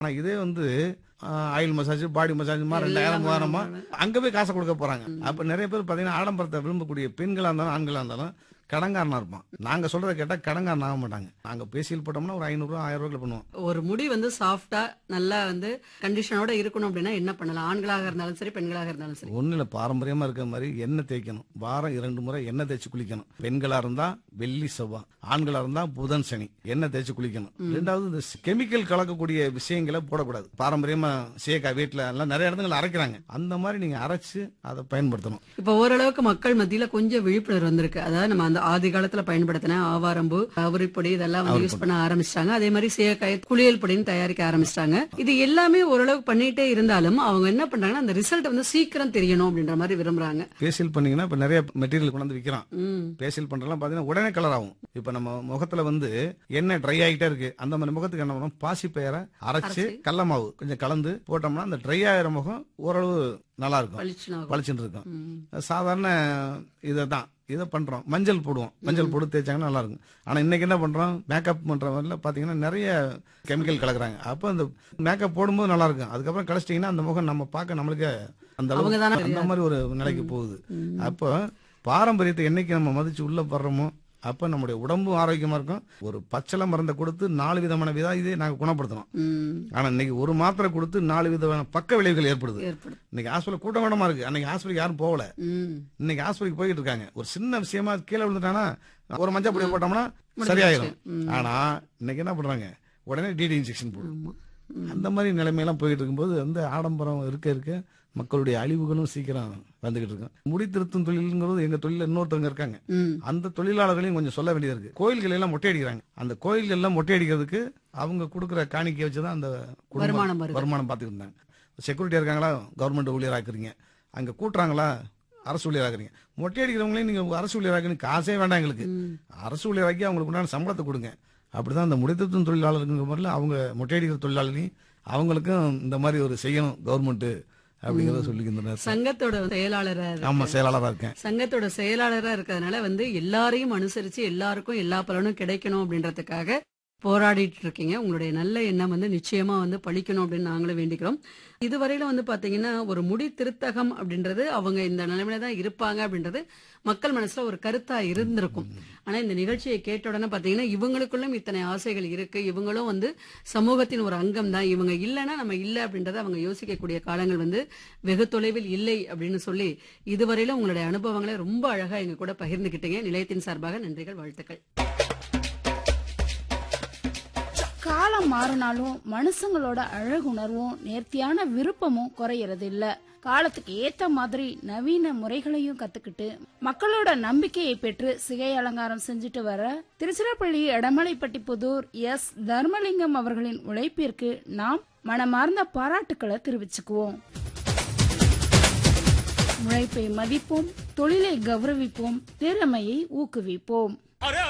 ஆனா இதே வந்து ஆயில் மசாஜ் பாடி மசாஜ் மாதிரி ரெண்டாயிரம் மூவாயிரமா அங்க போய் காசை கொடுக்க போறாங்க அப்ப நிறைய பேர் பாத்தீங்கன்னா ஆடம்பரத்தை விரும்பக்கூடிய பெண்களா இருந்தாலும் ஆண்களா இருந்தாலும் கடங்காரனா இருப்பான் நாங்க சொல்றதை கேட்டா கடங்காரன் ஆக மாட்டாங்க நாங்க பேசியல் போட்டோம்னா ஒரு ஐநூறு ரூபா ஆயிரம் ரூபாய்க்கு பண்ணுவோம் ஒரு முடி வந்து சாஃப்டா நல்லா வந்து கண்டிஷனோட இருக்கணும் அப்படின்னா என்ன பண்ணலாம் ஆண்களாக இருந்தாலும் சரி பெண்களாக இருந்தாலும் சரி ஒண்ணு இல்ல பாரம்பரியமா இருக்க மாதிரி எண்ணெய் தேய்க்கணும் வாரம் இரண்டு முறை எண்ணெய் தேய்ச்சி குளிக்கணும் பெண்களா இருந்தா வெள்ளி செவ்வாய் ஆண்களா இருந்தா புதன் சனி எண்ணெய் தேய்ச்சி குளிக்கணும் ரெண்டாவது இந்த கெமிக்கல் கலக்கக்கூடிய விஷயங்களை போடக்கூடாது பாரம்பரியமா சேக்கா வீட்டுல எல்லாம் நிறைய இடத்துல அரைக்கிறாங்க அந்த மாதிரி நீங்க அரைச்சு அதை பயன்படுத்தணும் இப்ப ஓரளவுக்கு மக்கள் மத்தியில கொஞ்சம் விழிப்புணர்வு வந்திருக்கு அதாவது நம்ம அந்த ஆதி காலத்துல பயன்படுத்தின ஆவாரம்பு அவரிப்பொடி இதெல்லாம் வந்து யூஸ் பண்ண ஆரம்பிச்சிட்டாங்க அதே மாதிரி சீயக்காய் குளியல் பொடின்னு தயாரிக்க ஆரம்பிச்சிட்டாங்க இது எல்லாமே ஓரளவுக்கு பண்ணிட்டே இருந்தாலும் அவங்க என்ன பண்றாங்கன்னா அந்த ரிசல்ட் வந்து சீக்கிரம் தெரியணும் அப்படின்ற மாதிரி விரும்புறாங்க பேசியல் பண்ணீங்கன்னா இப்ப நிறைய மெட்டீரியல் கொண்டு வந்து விக்கிறான் ம் பேசியல் பண்றதெல்லாம் பாத்தீங்கன்னா உடனே கலர் ஆகும் இப்ப நம்ம முகத்துல வந்து எண்ணெய் ட்ரை ஆகிட்டே இருக்கு அந்த மாதிரி முகத்துக்கு என்ன பண்ணணும் பாசி பயிரை அரைச்சு கடல மாவு கொஞ்சம் கலந்து போட்டோம்னா அந்த ட்ரை ஆகிற முகம் ஓரளவு நல்லா இருக்கும் பளிச்சுன்னு ஆகும். பளிச்சுன்னு இருக்கும் ம். சாதாரண இதை தான் இதை பண்றோம் மஞ்சள் போடுவோம் மஞ்சள் போட்டு தேய்ச்சாங்கன்னா நல்லா இருக்கும் ஆனா இன்னைக்கு என்ன பண்றோம் மேக்கப் பண்ற மாதிரில பாத்தீங்கன்னா நிறைய கெமிக்கல் கலக்குறாங்க அப்ப அந்த மேக்கப் போடும்போது நல்லா இருக்கும் அதுக்கப்புறம் கழிச்சிட்டீங்கன்னா அந்த முகம் நம்ம பார்க்க நம்மளுக்கு அந்த அளவுக்கு அவங்கதானே அந்த மாதிரி ஒரு நிலைக்கு போகுது அப்போ பாரம்பரியத்தை என்னைக்கு நம்ம மதிச்சு உள்ள படுறோமோ அப்ப நம்முடைய உடம்பும் ஆரோக்கியமா இருக்கும் ஒரு பச்சளை மருந்தை கொடுத்து நாலு விதமான விதா இதே நாங்க குணப்படுத்தணும் ம் ஆனா இன்னைக்கு ஒரு மாத்திரை கொடுத்து நாலு விதமான பக்க விளைவுகள் ஏற்படுது ஏற்படும் இன்னைக்கு ஹாஸ்பிட்டல் கூட்டம் கூட்டமா இருக்கு அன்னைக்கு ஹாஸ்பிட்டல் யாரும் போகல ம் இன்னைக்கு ஹாஸ்பிட்டலுக்கு போயிட்டு இருக்காங்க ஒரு சின்ன விஷயமா கீழே விழுந்துட்டானா ஒரு மஞ்சள் பொடி போட்டோம்னா சரியாயிரும் ஆனா இன்னைக்கு என்ன பண்றாங்க உடனே டிடி இன்ஜெக்ஷன் போடும் ஆமா அந்த மாதிரி நிலைமையெல்லாம் போயிட்டு இருக்கும்போது வந்து ஆடம்பரம் இருக்க இருக்க மக்களுடைய அழிவுகளும் சீக்கிரம் வந்துகிட்டு இருக்கும் முடி திருத்தும் தொழிலுங்கிறது எங்க தொழில இன்னொருத்தவங்க இருக்காங்க ம் அந்த தொழிலாளர்களையும் கொஞ்சம் சொல்ல வேண்டியது இருக்கு கோயில்கள் எல்லாம் மொட்டை அடிக்கிறாங்க அந்த கோயில்கள் எல்லாம் மொட்டை அடிக்கிறதுக்கு அவங்க கொடுக்குற காணிக்கை வச்சுதான் அந்த குடும்பம் வருமானம் வருது. வருமானம் பார்த்துக்கிட்டு இருந்தாங்க செக்யூரிட்டியா இருக்காங்களா கவர்மெண்ட் ஊழியர் ஆக்குறீங்க அங்க கூட்டுறாங்களா அரசு ஊழியர் ஆக்குறீங்க மொட்டை அடிக்கிறவங்களையும் நீங்க அரசு ஊழியர் ஆக்குறீங்க காசே வேண்டாம் எங்களுக்கு ம் அரசு ஊழியராக்கி அவங்களுக்கு உண்டான சம்பளத்தை கொடுங்க அப்படிதான் அந்த முடித்திருத்தும் தொழிலாளருங்கிற மாதிரில அவங்க மொட்டை அடிக்கிற தொழிலாளர்களையும் அவங்களுக்கும் இந்த மாதிரி ஒரு செய்யணும் கவர்மெண்ட் அப்படிங்கறத சொல்லிக்கின்றனர் சங்கத்தோட செயலாளரா இருக்கு. ஆமா செயலாளரா இருக்கேன் சங்கத்தோட செயலாளரா இருக்கிறதுனால வந்து எல்லாரையும் அனுசரிச்சு எல்லாருக்கும் எல்லா பலனும் கிடைக்கணும் அப்படின்றதுக்காக போராடிட்டு இருக்கீங்க உங்களுடைய நல்ல எண்ணம் வந்து நிச்சயமா வந்து பழிக்கணும் அப்படின்னு நாங்களும் வேண்டிக்கிறோம் இதுவரையில வந்து பாத்தீங்கன்னா ஒரு முடி திருத்தகம் அப்படின்றது அவங்க இந்த நிலைமையில தான் இருப்பாங்க அப்படின்றது மக்கள் மனசுல ஒரு கருத்தா இருந்திருக்கும் ஆனா இந்த நிகழ்ச்சியை கேட்ட உடனே பாத்தீங்கன்னா இவங்களுக்குள்ளும் இத்தனை ஆசைகள் இருக்கு இவங்களும் வந்து சமூகத்தின் ஒரு அங்கம் தான் இவங்க இல்லைன்னா நம்ம இல்ல அப்படின்றத அவங்க யோசிக்கக்கூடிய காலங்கள் வந்து வெகு தொலைவில் இல்லை அப்படின்னு சொல்லி இதுவரையிலும் உங்களுடைய அனுபவங்களை ரொம்ப அழகா எங்க கூட பகிர்ந்துகிட்டீங்க நிலையத்தின் சார்பாக நன்றிகள் வாழ்த்துக்கள் காலம் மாறினாலும் மனுஷங்களோட அழகுணர்வும் நேர்த்தியான விருப்பமும் குறையறது இல்ல காலத்துக்கு ஏத்த மாதிரி நவீன முறைகளையும் கத்துக்கிட்டு மக்களோட நம்பிக்கையை பெற்று சிகை அலங்காரம் செஞ்சுட்டு வர திருச்சிராப்பள்ளி எடமலைப்பட்டி புதூர் எஸ் தர்மலிங்கம் அவர்களின் உழைப்பிற்கு நாம் மனமார்ந்த பாராட்டுக்களை தெரிவிச்சுக்குவோம் உழைப்பை மதிப்போம் தொழிலை கௌரவிப்போம் திறமையை ஊக்குவிப்போம்